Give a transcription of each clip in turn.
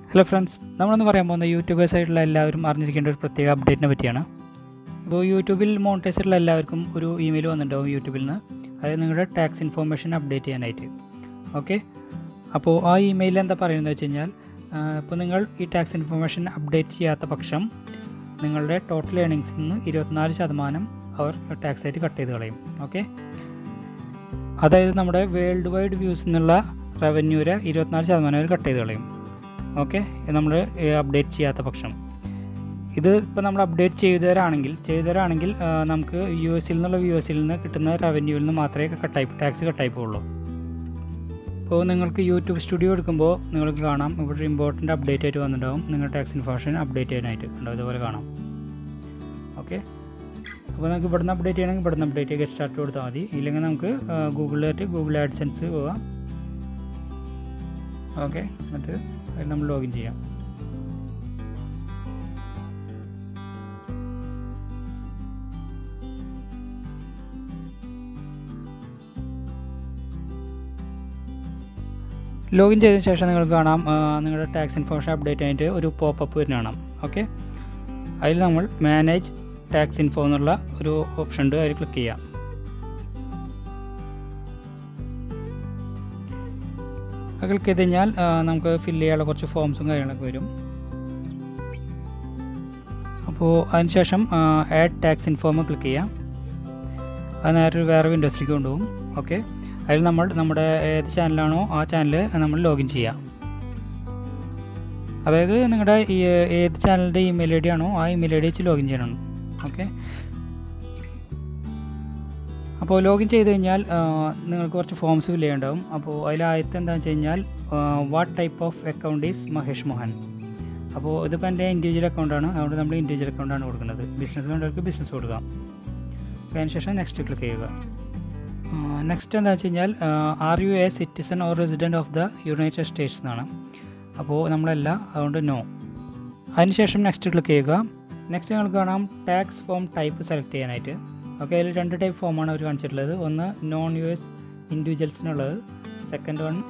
hello friends നമ്മളൊന്ന് പറയാൻ പോകുന്ന യൂട്യൂബേഴ്സ് ആയിട്ടുള്ള എല്ലാവരും അറിഞ്ഞിരിക്കേണ്ട ഒരു പ്രത്യേക അപ്ഡേറ്റിനെ പറ്റിയാണ് ഇപ്പോൾ യൂട്യൂബിൽ മോണിറ്റൈസ് ആയിട്ടുള്ള എല്ലാവർക്കും ഒരു ഇമെയിൽ വന്നിട്ടുണ്ടാവും യൂട്യൂബിൽ നിന്ന് അതായത് നിങ്ങളുടെ ടാക്സ് ഇൻഫോർമേഷൻ അപ്ഡേറ്റ് ചെയ്യാനായിട്ട് ഓക്കെ അപ്പോൾ ആ ഇമെയിൽ എന്താ പറയുന്നത് വെച്ച് കഴിഞ്ഞാൽ ഇപ്പോൾ നിങ്ങൾ ഈ ടാക്സ് ഇൻഫോർമേഷൻ അപ്ഡേറ്റ് ചെയ്യാത്ത പക്ഷം നിങ്ങളുടെ ടോട്ടൽ ഏണിങ്സിൽ നിന്ന് ഇരുപത്തിനാല് ശതമാനം അവർ ടാക്സ് ആയിട്ട് കട്ട് ചെയ്ത് കളയും ഓക്കെ അതായത് നമ്മുടെ വേൾഡ് വൈഡ് വ്യൂസിൽ നിന്നുള്ള റവന്യൂരെ ഇരുപത്തിനാല് ശതമാനം അവർ കട്ട് ചെയ്ത് കളയും ഓക്കെ നമ്മൾ അപ്ഡേറ്റ് ചെയ്യാത്ത പക്ഷം ഇത് ഇപ്പോൾ നമ്മൾ അപ്ഡേറ്റ് ചെയ്തവരാണെങ്കിൽ ചെയ്തവരാണെങ്കിൽ ആ, നമുക്ക് യു എസിൽ നിന്നുള്ള യു എസിൽ നിന്ന് കിട്ടുന്ന റവന്യൂവിൽ നിന്ന് മാത്രമേ കട്ടായി ടാക്സ് കട്ടായി പോകുള്ളൂ ഇപ്പോൾ നിങ്ങൾക്ക് യൂട്യൂബ് സ്റ്റുഡിയോ എടുക്കുമ്പോൾ നിങ്ങൾക്ക് കാണാം ഇവിടെ ഒരു ഇമ്പോർട്ടൻ്റ് അപ്ഡേറ്റ് ആയിട്ട് വന്നിട്ടുണ്ടാവും നിങ്ങളുടെ ടാക്സ് ഇൻഫോർമേഷൻ അപ്ഡേറ്റ് ചെയ്യാനായിട്ട് ഉണ്ടാവും ഇതുപോലെ കാണാം ഓക്കെ അപ്പോൾ നമുക്ക് ഇവിടുന്ന് അപ്ഡേറ്റ് ചെയ്യണമെങ്കിൽ ഇവിടുന്ന് അപ്ഡേറ്റ് ചെയ്യുക സ്റ്റാർട്ട് കൊടുത്താൽ മതി ഇല്ലെങ്കിൽ നമുക്ക് ഗൂഗിളിലായിട്ട് ഗൂഗിൾ ആഡ്സെൻസ് പോവാം ഓക്കെ എന്നിട്ട് അതിൽ നമ്മൾ ലോഗിൻ ചെയ്യാം ലോഗിൻ ചെയ്തതിന് ശേഷം നിങ്ങൾക്ക് കാണാം ആ, നിങ്ങളുടെ ടാക്സ് ഇൻഫോർമേഷൻ അപ്ഡേറ്റ് ആയിട്ട് ഒരു പോപ്പപ്പ് വരുന്ന കാണാം ഓക്കെ അതിൽ നമ്മൾ മാനേജ് ടാക്സ് ഇൻഫോ എന്നുള്ള ഒരു ഓപ്ഷൻ ഉണ്ട് അതിൽ ക്ലിക്ക് ചെയ്യാം അത് ക്ലിക്ക് ചെയ്ത് കഴിഞ്ഞാൽ ആ, നമുക്ക് ഫില്ല് ചെയ്യാനുള്ള കുറച്ച് ഫോംസും കാര്യങ്ങളൊക്കെ വരും അപ്പോൾ അതിനുശേഷം ആഡ് ടാക്സ് ഇൻഫോം ക്ലിക്ക് ചെയ്യാം അത് നേരെ ഒരു വേറെ വിൻഡോസിലേക്ക് കൊണ്ടുപോകും ഓക്കെ അതിൽ നമ്മൾ നമ്മുടെ ഏത് ചാനലാണോ ആ ചാനൽ നമ്മൾ ലോഗിൻ ചെയ്യാം അതായത് നിങ്ങളുടെ ഈ ഏത് ചാനലിൻ്റെ ഇമെയിൽ ഐ ഡി ആണോ ആ ഇമെയിൽ ഐ ഡി വെച്ച് ലോഗിൻ ചെയ്യണം ഓക്കെ അപ്പോൾ ലോഗിൻ ചെയ്ത് കഴിഞ്ഞാൽ ആ, നിങ്ങൾക്ക് കുറച്ച് ഫോംസ് ഫില്ല് ചെയ്യണ്ടാവും അപ്പോൾ അതിൽ ആദ്യത്തെ എന്താണെന്ന് വെച്ച് കഴിഞ്ഞാൽ what type of account is Mahesh Mohan അപ്പോൾ ഇതിപ്പോൾ എൻ്റെ ഇൻഡിവിജ്വൽ അക്കൗണ്ടാണ് അതുകൊണ്ട് നമ്മൾ ഇൻഡിവിജ്വൽ അക്കൗണ്ടാണ് കൊടുക്കുന്നത് ബിസിനസ് വേണ്ടവർക്ക് ബിസിനസ് കൊടുക്കാം അതിനുശേഷം നെക്സ്റ്റ് ക്ലിക്ക് ചെയ്യുക നെക്സ്റ്റ് എന്താ വെച്ച് കഴിഞ്ഞാൽ are you a citizen or resident of the United States എന്നാണ് അപ്പോൾ നമ്മളല്ല അതുകൊണ്ട് നോ അതിനുശേഷം നെക്സ്റ്റ് ക്ലിക്ക് ചെയ്യുക നെക്സ്റ്റ് നിങ്ങൾക്ക് കാണാം ടാക്സ് ഫോം ടൈപ്പ് സെലക്ട് ചെയ്യാനായിട്ട് ഓക്കെ അതിൽ രണ്ട് ടൈപ്പ് ഫോമാണ് അവർ കാണിച്ചിട്ടുള്ളത് ഒന്ന് നോൺ യു എസ് ഇൻഡിവിജ്വൽസിനുള്ളത് second one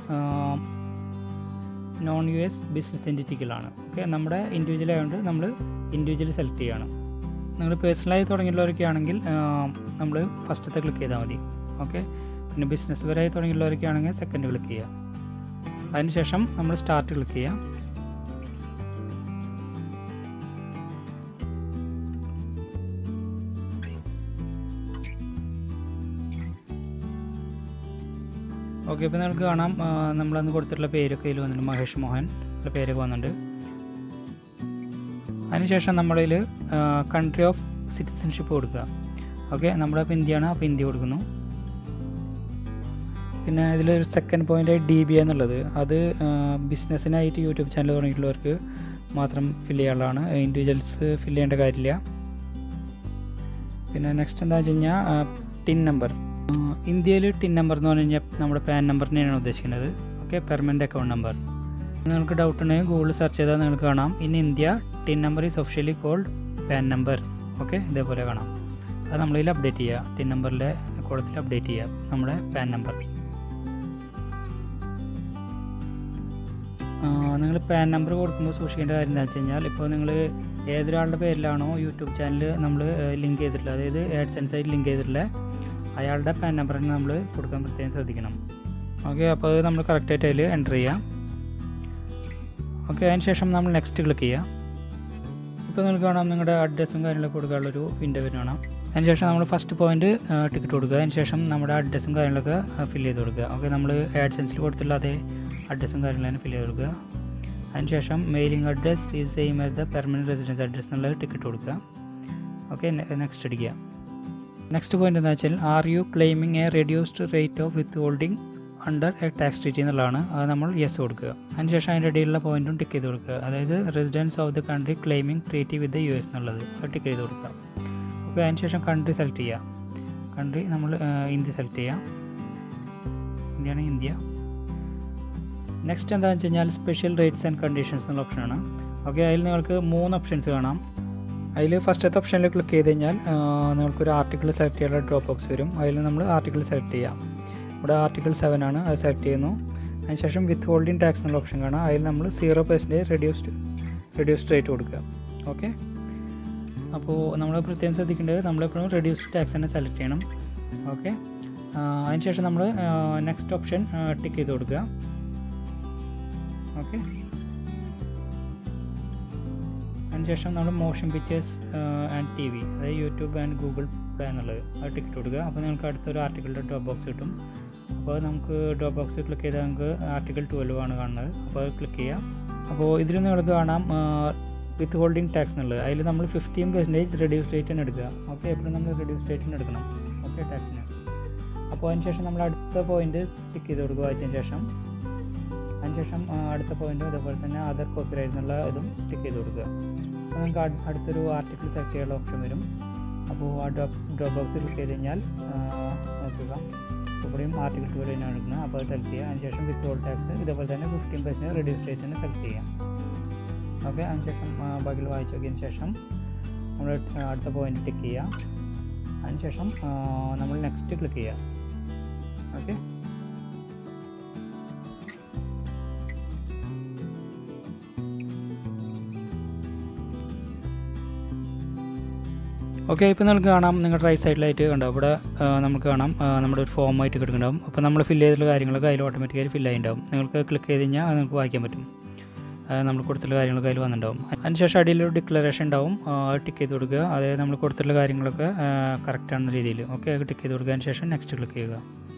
non U S business എൻറ്റിറ്റികളാണ് ഓക്കെ നമ്മുടെ ഇൻഡിവിജ്വൽ ആയതുകൊണ്ട് നമ്മൾ ഇൻഡിവിജ്വൽ സെലക്ട് ചെയ്യുകയാണ് നിങ്ങൾ പേഴ്സണലായി തുടങ്ങിയുള്ളവരൊക്കെ ആണെങ്കിൽ നമ്മൾ ഫസ്റ്റത്തെ ക്ലിക്ക് ചെയ്താൽ മതി ഓക്കെ പിന്നെ ബിസിനസ് വരായി തുടങ്ങിയുള്ളവരൊക്കെ ആണെങ്കിൽ സെക്കൻഡ് ക്ലിക്ക് ചെയ്യുക അതിനുശേഷം നമ്മൾ സ്റ്റാർട്ട് ക്ലിക്ക് ചെയ്യാം ഓക്കെ ഇപ്പോൾ നിങ്ങൾക്ക് കാണാം ആ, നമ്മളന്ന് കൊടുത്തിട്ടുള്ള പേരൊക്കെ ഇതിൽ വന്നിട്ടുണ്ട് മഹേഷ് മോഹൻ ഉള്ള പേരൊക്കെ വന്നിട്ടുണ്ട് അതിനുശേഷം നമ്മളിൽ കൺട്രി ഓഫ് സിറ്റിസൺഷിപ്പ് കൊടുക്കുക ഓക്കെ നമ്മുടെ ഇപ്പോൾ ഇന്ത്യയാണ് അപ്പോൾ ഇന്ത്യ കൊടുക്കുന്നു പിന്നെ ഇതിലൊരു സെക്കൻഡ് പോയിൻ്റ് ഡി ബി എന്നുള്ളത് അത് ബിസിനസ്സിനായിട്ട് യൂട്യൂബ് ചാനൽ തുടങ്ങിയിട്ടുള്ളവർക്ക് മാത്രം ഫില്ല് ചെയ്യാനുള്ളതാണ് ഇൻഡിവിജ്വൽസ് ഫില്ല് ചെയ്യേണ്ട കാര്യമില്ല പിന്നെ നെക്സ്റ്റ് എന്താ വെച്ച് കഴിഞ്ഞാൽ ടിൻ നമ്പർ ഇന്ത്യയിൽ ടിൻ നമ്പർ എന്ന് പറഞ്ഞു കഴിഞ്ഞാൽ നമ്മുടെ പാൻ നമ്പറിനെയാണ് ഉദ്ദേശിക്കുന്നത് ഓക്കെ പെർമനൻറ്റ് അക്കൗണ്ട് നമ്പർ നിങ്ങൾക്ക് ഡൗട്ട് ഉണ്ടെങ്കിൽ ഗൂഗിൾ സെർച്ച് ചെയ്താൽ നിങ്ങൾക്ക് കാണാം in India TIN number is officially called PAN number okay ഇതേപോലെ കാണാം അത് നമ്മളിൽ അപ്ഡേറ്റ് ചെയ്യുക ടിൻ നമ്പറിൻ്റെ കൂടത്തിൽ അപ്ഡേറ്റ് ചെയ്യുക നമ്മുടെ പാൻ നമ്പർ നിങ്ങൾ പാൻ നമ്പർ കൊടുക്കുമ്പോൾ സൂക്ഷിക്കേണ്ട കാര്യം എന്താ വെച്ച് കഴിഞ്ഞാൽ ഇപ്പോൾ നിങ്ങൾ ഏതൊരാളുടെ പേരിലാണോ യൂട്യൂബ് ചാനൽ നമ്മൾ ലിങ്ക് ചെയ്തിട്ടുള്ളത് അതായത് ആഡ്സെൻസ് ആയിട്ട് ലിങ്ക് ചെയ്തിട്ടുള്ള അയാളുടെ പാൻ നമ്പർ തന്നെ നമ്മൾ കൊടുക്കാൻ പ്രത്യേകം ശ്രദ്ധിക്കണം ഓക്കെ അപ്പോൾ അത് നമ്മൾ കറക്റ്റായിട്ട് അതിൽ എൻ്റർ ചെയ്യാം ഓക്കെ അതിന് ശേഷം നമ്മൾ നെക്സ്റ്റ് ക്ലിക്ക് ചെയ്യാം ഇപ്പോൾ നിങ്ങൾക്ക് കാണാം നിങ്ങളുടെ അഡ്രസ്സും കാര്യങ്ങളൊക്കെ കൊടുക്കാനുള്ളൊരു വിൻഡോ വരും കാണാം അതിന് ശേഷം നമ്മൾ ഫസ്റ്റ് പോയിന്റ് ടിക്കറ്റ് കൊടുക്കുക അതിന് ശേഷം നമ്മുടെ അഡ്രസ്സും കാര്യങ്ങളൊക്കെ ഫില്ല് ചെയ്ത് കൊടുക്കുക ഓക്കെ നമ്മൾ ആഡ്സെൻസിൽ കൊടുത്തുള്ള അതേ അഡ്രസ്സും കാര്യങ്ങളും ഫില്ല് ചെയ്ത് കൊടുക്കുക അതിന് ശേഷം mailing address is same as the permanent residence address എന്നുള്ള ടിക്കറ്റ് കൊടുക്കുക ഓക്കെ നെക്സ്റ്റ് അടിക്കുക നെക്സ്റ്റ് പോയിന്റ് എന്താ വെച്ചാൽ are you claiming a reduced rate of withholding under a tax treaty എന്നുള്ളതാണ് അത് നമ്മൾ യെസ് കൊടുക്കുക അതിനുശേഷം അതിൻ്റെ ഇടയിലുള്ള പോയിന്റും ടിക്ക് ചെയ്ത് കൊടുക്കുക അതായത് residence of the country claiming treaty with the U S എന്നുള്ളത് അത് ടിക്ക് ചെയ്ത് കൊടുക്കുക ഓക്കെ അതിനുശേഷം കൺട്രി സെലക്ട് ചെയ്യുക കൺട്രി നമ്മൾ ഇന്ത്യ സെലക്ട് ചെയ്യാം ഇന്ത്യയാണ് ഇന്ത്യ നെക്സ്റ്റ് എന്താണെന്ന് വെച്ച് കഴിഞ്ഞാൽ സ്പെഷ്യൽ റേറ്റ്സ് ആൻഡ് കണ്ടീഷൻസ് എന്നുള്ള ഓപ്ഷനാണ് ഓക്കെ അതിൽ നിങ്ങൾക്ക് മൂന്ന് ഓപ്ഷൻസ് കാണാം അതിൽ ഫസ്റ്റത്തെ ഓപ്ഷനിൽ ക്ലിക്ക് ചെയ്ത് കഴിഞ്ഞാൽ ആ, നിങ്ങൾക്കൊരു ആർട്ടിക്കിൾ സെലക്ട് ചെയ്യാനുള്ള ഡ്രോപ്പ് ബോക്സ് വരും അതിൽ നമ്മൾ ആർട്ടിക്കിൾ സെലക്ട് ചെയ്യാം ഇവിടെ ആർട്ടിക്കിൾ സെവൻ ആണ് അത് സെലക്ട് ചെയ്യുന്നു അതിനുശേഷം വിത്ത് ഹോൾഡിംഗ് ടാക്സ് എന്നുള്ള ഓപ്ഷൻ കാണാം അതിൽ നമ്മൾ zero percentage reduced reduced rate കൊടുക്കുക ഓക്കെ അപ്പോൾ നമ്മൾ പ്രത്യേകം ശ്രദ്ധിക്കേണ്ടത് നമ്മളെപ്പോഴും റെഡ്യൂസ്ഡ് ടാക്സ് തന്നെ സെലക്ട് ചെയ്യണം ഓക്കെ അതിനുശേഷം നമ്മൾ നെക്സ്റ്റ് ഓപ്ഷൻ ടിക്ക് ചെയ്ത് കൊടുക്കുക ഓക്കെ അതിനുശേഷം നമ്മൾ motion pictures and T V അതായത് യൂട്യൂബ് ആൻഡ് ഗൂഗിൾ പ്ലേ എന്നുള്ളത് അത് ടിക്കറ്റ് കൊടുക്കുക അപ്പോൾ നിങ്ങൾക്ക് അടുത്തൊരു ആർട്ടിക്കിളിൻ്റെ ഡ്രോപ്പ് ബോക്സ് കിട്ടും അപ്പോൾ നമുക്ക് ഡ്രോപ്പ് ബോക്സ് ക്ലിക്ക് ചെയ്താൽ നമുക്ക് ആർട്ടിക്കിൾ ട്വൽവ് ആണ് കാണുന്നത് അപ്പോൾ അത് ക്ലിക്ക് ചെയ്യാം അപ്പോൾ ഇതിൽ നിങ്ങൾക്ക് കാണാം വിത്ത് ഹോൾഡിംഗ് ടാക്സ് എന്നുള്ളത് അതിൽ നമ്മൾ ഫിഫ്റ്റീൻ പെർസെൻറ്റേജ് റെഡ്യൂസ് റേറ്റ് തന്നെ എടുക്കുക ഓക്കെ എപ്പോഴും നമ്മൾ റെഡ്യൂസ് റേറ്റ് തന്നെ എടുക്കണം ഓക്കെ ടാക്സിന് അപ്പോൾ അതിന് ശേഷം നമ്മൾ അടുത്ത പോയിന്റ് ടിക്ക് ചെയ്ത് കൊടുക്കുക വായിച്ചതിന് ശേഷം അതിനുശേഷം അടുത്ത പോയിന്റും അതേപോലെ തന്നെ അതർ കോപ്പിറൈറ്റ് എന്നുള്ള ഇതും ടിക്ക് ചെയ്ത് കൊടുക്കുക അപ്പോൾ നിങ്ങൾക്ക് അടുത്തൊരു ആർട്ടിക്കിൾ സെലക്ട് ചെയ്യാനുള്ള ഓപ്ഷൻ വരും അപ്പോൾ ആ ഡ്രോപ്പ് ഡ്രോപ്പ് ബോക്സ് ക്ലിക്ക് ചെയ്ത് കഴിഞ്ഞാൽ നോക്കുക ഇവിടെയും ആർട്ടിക്കിൾ ടു തന്നെയാണ് എടുക്കുന്നത് അപ്പോൾ അത് സെലക്ട് ചെയ്യുക അതിനുശേഷം വിത്ത് ഓൾ ടാക്സ് ഇതേപോലെ തന്നെ ഫിഫ്റ്റീൻ പെർസെൻറ്റ് റെഡ്യൂസ് റേറ്റ് തന്നെ സെലക്ട് ചെയ്യാം ഓക്കെ അതിനുശേഷം ബാക്കിയുള്ള വായിച്ച് നോക്കിയതിന് ശേഷം നമ്മൾ അടുത്ത പോയിന്റ് ടിക്ക് ചെയ്യുക അതിനുശേഷം നമ്മൾ നെക്സ്റ്റ് ക്ലിക്ക് ചെയ്യുക ഓക്കെ ഓക്കെ ഇപ്പോൾ നിങ്ങൾക്ക് കാണാം നിങ്ങളുടെ റൈറ്റ് സൈഡിലായിട്ട് ഉണ്ടാവും ഇവിടെ നമുക്ക് കാണാം നമ്മുടെ ഒരു ഫോം ആയിട്ട് കിടക്കുന്നുണ്ടാവും അപ്പോൾ നമ്മൾ ഫില്ല് ചെയ്തിട്ടുള്ള കാര്യങ്ങളൊക്കെ അതിൽ ഓട്ടോമാറ്റിക്കായി ഫില്ല് ആയിട്ടുണ്ടാവും നിങ്ങൾക്ക് ക്ലിക്ക് ചെയ്ത് കഴിഞ്ഞാൽ അത് നിങ്ങൾക്ക് വായിക്കാൻ പറ്റും നമ്മൾ കൊടുത്തിട്ടുള്ള കാര്യങ്ങളൊക്കെ അതിൽ വന്നിട്ടുണ്ടാവും അതിനുശേഷം അടിയിലൊരു ഡിക്ലറേഷൻ ഉണ്ടാവും അത് ടിക്ക് ചെയ്ത് കൊടുക്കുക അതായത് നമ്മൾ കൊടുത്തിട്ടുള്ള കാര്യങ്ങളൊക്കെ കറക്റ്റ് ആണെന്ന രീതിയിൽ ഓക്കെ അത് ടിക്ക് ചെയ്ത് കൊടുക്കുക ശേഷം നെക്സ്റ്റ് ക്ലിക്ക് ചെയ്യുക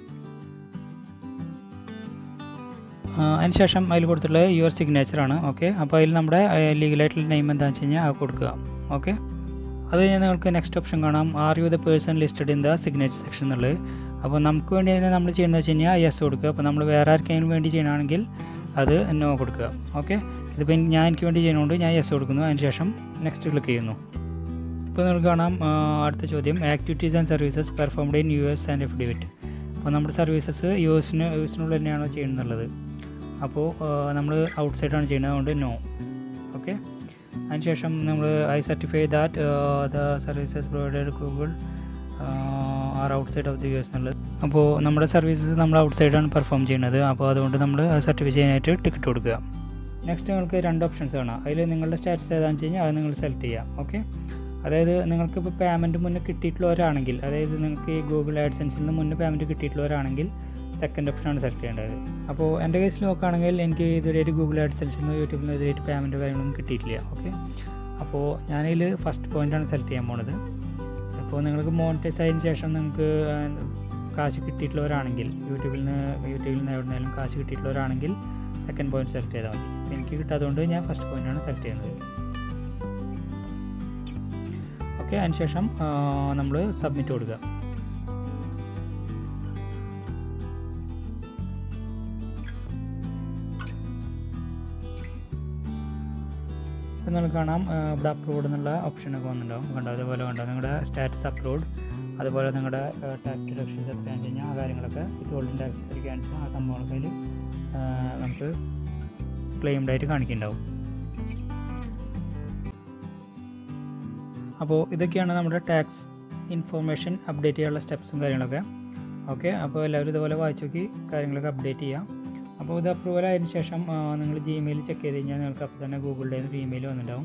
അതിനുശേഷം അതിൽ കൊടുത്തിട്ടുള്ള യുവർ സിഗ്നേച്ചറാണ് ഓക്കെ അപ്പോൾ അതിൽ നമ്മുടെ ലീഗലായിട്ടുള്ള നെയിം എന്താണെന്ന് വെച്ച് കഴിഞ്ഞാൽ അത് കൊടുക്കുക ഓക്കെ അത് കഴിഞ്ഞാൽ നിങ്ങൾക്ക് നെക്സ്റ്റ് ഓപ്ഷൻ കാണാം are you the person listed in the signature section എന്നുള്ളത് അപ്പോൾ നമുക്ക് വേണ്ടി തന്നെ നമ്മൾ ചെയ്യുന്നത് വെച്ച് കഴിഞ്ഞാൽ യെസ് കൊടുക്കുക അപ്പോൾ നമ്മൾ വേറെ ആർക്കെങ്കിലും വേണ്ടി ചെയ്യണമെങ്കിൽ അത് നോ കൊടുക്കുക ഓക്കെ ഇതിപ്പോൾ ഞാൻ എനിക്ക് വേണ്ടി ചെയ്യുന്നതുകൊണ്ട് ഞാൻ യെസ് കൊടുക്കുന്നു അതിന് ശേഷം നെക്സ്റ്റ് ക്ലിക്ക് ചെയ്യുന്നു ഇപ്പോൾ നിങ്ങൾക്ക് കാണാം അടുത്ത ചോദ്യം activities and services performed in U S and affidavit അപ്പോൾ നമ്മുടെ സർവീസസ് യു എസിന് യു എസിനുള്ളിൽ തന്നെയാണോ ചെയ്യുന്നുള്ളത് അപ്പോൾ നമ്മൾ ഔട്ട് സൈഡാണ് ചെയ്യുന്നത് അതുകൊണ്ട് നോ ഓക്കെ അതിനുശേഷം നമ്മൾ I certify that the services provided Google are outside of the U S എന്നുള്ളത് അപ്പോൾ നമ്മുടെ സർവീസസ് നമ്മൾ ഔട്ട് സൈഡാണ് പെർഫോം ചെയ്യുന്നത് അപ്പോൾ അതുകൊണ്ട് നമ്മൾ സർട്ടിഫൈ ചെയ്യാനായിട്ട് ടിക്കറ്റ് കൊടുക്കുക നെക്സ്റ്റ് നിങ്ങൾക്ക് രണ്ട് ഓപ്ഷൻസ് കാണാം അതിൽ നിങ്ങളുടെ സ്റ്റാറ്റസ് ഏതാണെന്ന് വെച്ച് കഴിഞ്ഞാൽ അത് നിങ്ങൾ സെലക്ട് ചെയ്യാം ഓക്കെ അതായത് നിങ്ങൾക്ക് ഇപ്പോൾ പേയ്മെൻറ്റ് മുന്നേ കിട്ടിയിട്ടുള്ളവരാണെങ്കിൽ അതായത് നിങ്ങൾക്ക് ഈ ഗൂഗിൾ ആഡ്സെൻസിൽ നിന്ന് മുന്നേ പേയ്മെൻറ്റ് കിട്ടിയിട്ടുള്ളവരാണെങ്കിൽ സെക്കൻഡ് ഓപ്ഷനാണ് സെലക്ട് ചെയ്യേണ്ടത് അപ്പോൾ എൻ്റെ കേസിൽ നോക്കുകയാണെങ്കിൽ എനിക്ക് ഇതുവരെയായിട്ട് ഗൂഗിൾ ആഡ്സെൻസിൽ നിന്ന് യൂട്യൂബിൽ നിന്ന് ഇതുവരെയായിട്ട് പേയ്മെൻറ്റ് കാര്യങ്ങളൊന്നും കിട്ടിയിട്ടില്ല ഓക്കെ അപ്പോൾ ഞാനതിൽ ഫസ്റ്റ് പോയിൻ്റാണ് സെലക്ട് ചെയ്യാൻ പോണത് അപ്പോൾ നിങ്ങൾക്ക് മോണിറ്റൈസ് ആയതിനു ശേഷം നിങ്ങൾക്ക് കാശ് കിട്ടിയിട്ടുള്ളവരാണെങ്കിൽ യൂട്യൂബിൽ നിന്ന് യൂട്യൂബിൽ നിന്ന് എവിടെ നിന്നാലും കാശ് കിട്ടിയിട്ടുള്ളവരാണെങ്കിൽ സെക്കൻഡ് പോയിന്റ് സെലക്ട് ചെയ്താൽ മതി അപ്പോൾ എനിക്ക് കിട്ടാത്തതുകൊണ്ട് ഞാൻ ഫസ്റ്റ് പോയിൻ്റാണ് സെലക്ട് ചെയ്യുന്നത് ഓക്കെ അതിനുശേഷം നമ്മൾ സബ്മിറ്റ് കൊടുക്കുക ഇപ്പം നമുക്ക് കാണാം ഇവിടെ അപ്ലോഡ് എന്നുള്ള ഓപ്ഷനൊക്കെ വന്നിട്ടുണ്ടാവും കണ്ടോ അതേപോലെ കണ്ടോ നിങ്ങളുടെ സ്റ്റാറ്റസ് അപ്ലോഡ് അതുപോലെ നിങ്ങളുടെ ടാക്സ് ഡിഡക്ഷൻസ് എത്രയാണെന്ന് കഴിഞ്ഞാൽ ആ കാര്യങ്ങളൊക്കെ വിത്ത് ഹോൾഡിംഗ് ടാക്സ് എത്രയ്ക്കാണെന്ന് വെച്ചാൽ ആ സംഭവങ്ങളൊക്കെ അതിൽ നമുക്ക് ക്ലെയിംഡ് ആയിട്ട് കാണിക്കുന്നുണ്ടാവും അപ്പോൾ ഇതൊക്കെയാണ് നമ്മുടെ ടാക്സ് ഇൻഫോർമേഷൻ അപ്ഡേറ്റ് ചെയ്യാനുള്ള സ്റ്റെപ്സും കാര്യങ്ങളൊക്കെ ഓക്കെ അപ്പോൾ എല്ലാവരും ഇതുപോലെ വായിച്ചു നോക്കി കാര്യങ്ങളൊക്കെ അപ്ഡേറ്റ് ചെയ്യാം അപ്പോൾ ഇത് അപ്രൂവൽ ആയതിനു ശേഷം നിങ്ങൾ ജിമെയിൽ ചെക്ക് ചെയ്ത് കഴിഞ്ഞാൽ നിങ്ങൾക്ക് അപ്പോൾ തന്നെ ഗൂഗിളിൻ്റെ ഒരു ഇമെയിൽ വന്നിട്ടുണ്ടാവും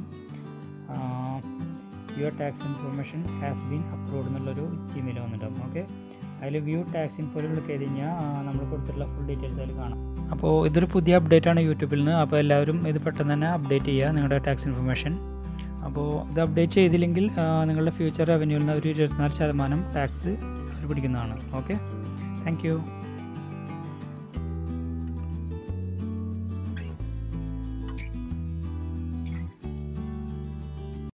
your tax information has been approved എന്നുള്ളൊരു ജിമെയിൽ വന്നിട്ടുണ്ടാവും ഓക്കെ അതിൽ വ്യൂ ടാക്സ് ഇൻഫോയിൽ ക്ലിക്ക് ചെയ്ത് കഴിഞ്ഞാൽ നമ്മൾ കൊടുത്തിട്ടുള്ള ഫുൾ ഡീറ്റെയിൽസ് അതിൽ കാണാം അപ്പോൾ ഇതൊരു പുതിയ അപ്ഡേറ്റ് ആണ് യൂട്യൂബിൽ നിന്ന് അപ്പോൾ എല്ലാവരും ഇത് പെട്ടെന്ന് തന്നെ അപ്ഡേറ്റ് ചെയ്യുക നിങ്ങളുടെ ടാക്സ് ഇൻഫർമേഷൻ അപ്പോൾ ഇത് അപ്ഡേറ്റ് ചെയ്തില്ലെങ്കിൽ നിങ്ങളുടെ ഫ്യൂച്ചർ റവന്യൂവിൽ നിന്ന് ഒരു ഇരുപത്തിനാല് ശതമാനം ടാക്സ് അവർ പിടിക്കുന്നതാണ് ഓക്കെ താങ്ക്